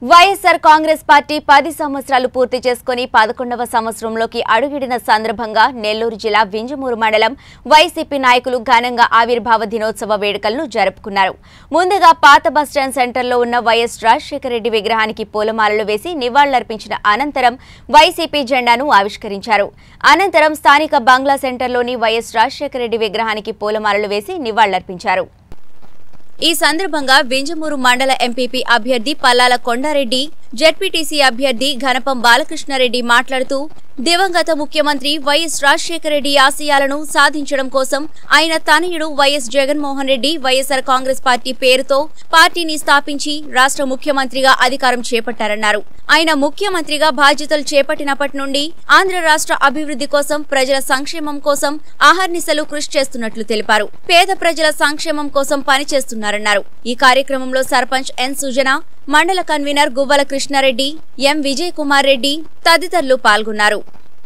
YSR Congress party పది సంవత్సరాలు పూర్తి చేసుకుని పదకొండవ సంవత్సరంలోకి అడుగిడిన సందర్భంగా నెల్లూరు జిల్లా వింజమూరు మండలం వైసీపీ నాయకులు ఘనంగా ఆవిర్భావ దినోత్సవ వేడుకలను జరుపుకున్నారు ముందుగా పాత బస్టాండ్ సెంటర్లో ఉన్న వైఎస్ రాజశేఖర రెడ్డి విగ్రహానికి పూలమాలలు వేసి నివాళులర్పించిన అనంతరం వైసీపీ జెండాను ఆవిష్కరించారు అనంతరం స్థానిక బంగ్లా సెంటర్లోని వైఎస్ రాజశేఖర రెడ్డి విగ్రహానికి పూలమాలలు వేసి నివాళులర్పించారు ఈ సందర్భంగా వింజమూరు మండల ఎంపీపీ అభ్యర్థి పల్లాల కొండారెడ్డి జెడ్పీటీసీ అభ్యర్థి ఘనపం బాలకృష్ణారెడ్డి మాట్లాడుతూ దివంగత ముఖ్యమంత్రి వైఎస్ రాజశేఖర రెడ్డి ఆశయాలను సాధించడం కోసం ఆయన తనయుడు YS Jaganmohan Reddy YSR Congress party పేరుతో పార్టీని స్థాపించి రాష్ట్ర ముఖ్యమంత్రిగా అధికారం చేపట్టారన్నారు ఆయన ముఖ్యమంత్రిగా బాధ్యతలు చేపట్టినప్పటి నుండి ఆంధ్ర రాష్ట్ర అభివృద్ధి కోసం ప్రజల సంక్షేమం కోసం ఆహర్నిశలు కృషి చేస్తున్నట్లు తెలిపారు పేద ప్రజల సంక్షేమం కోసం పనిచేస్తున్నారన్నారు ఈ కార్యక్రమంలో సర్పంచ్ ఎన్ సుజన మండల కన్వీనర్ గువ్వల కృష్ణారెడ్డి ఎం విజయ్ కుమార్ రెడ్డి తదితరులు పాల్గొన్నారు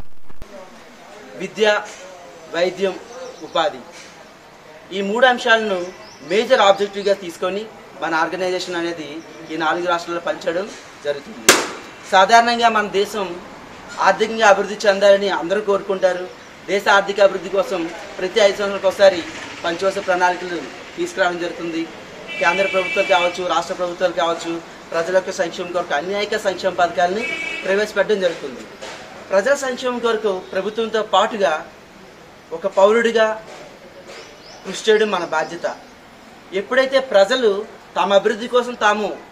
విద్య వైద్యం ఉపాధి ఈ మూడు అంశాలను మేజర్ ఆబ్జెక్టివ్గా తీసుకొని మన ఆర్గనైజేషన్ అనేది ఈ నాలుగు రాష్ట్రాల్లో పనిచేయడం జరుగుతుంది సాధారణంగా మన దేశం ఆర్థికంగా అభివృద్ధి చెందాలని అందరూ కోరుకుంటారు దేశ ఆర్థిక అభివృద్ధి కోసం ప్రతి ఐదు సంవత్సరాలకు ఒకసారి పంచవర్ష ప్రణాళికలు తీసుకురావడం జరుగుతుంది కేంద్ర ప్రభుత్వాలు కావచ్చు రాష్ట్ర ప్రభుత్వాలు కావచ్చు ప్రజల యొక్క సంక్షేమం కొరకు అన్యాయక సంక్షేమ పథకాలని ప్రవేశపెట్టడం జరుగుతుంది ప్రజల సంక్షేమం కొరకు ప్రభుత్వంతో పాటుగా ఒక పౌరుడిగా కృషి చేయడం మన బాధ్యత ఎప్పుడైతే ప్రజలు తమ అభివృద్ధి కోసం తాము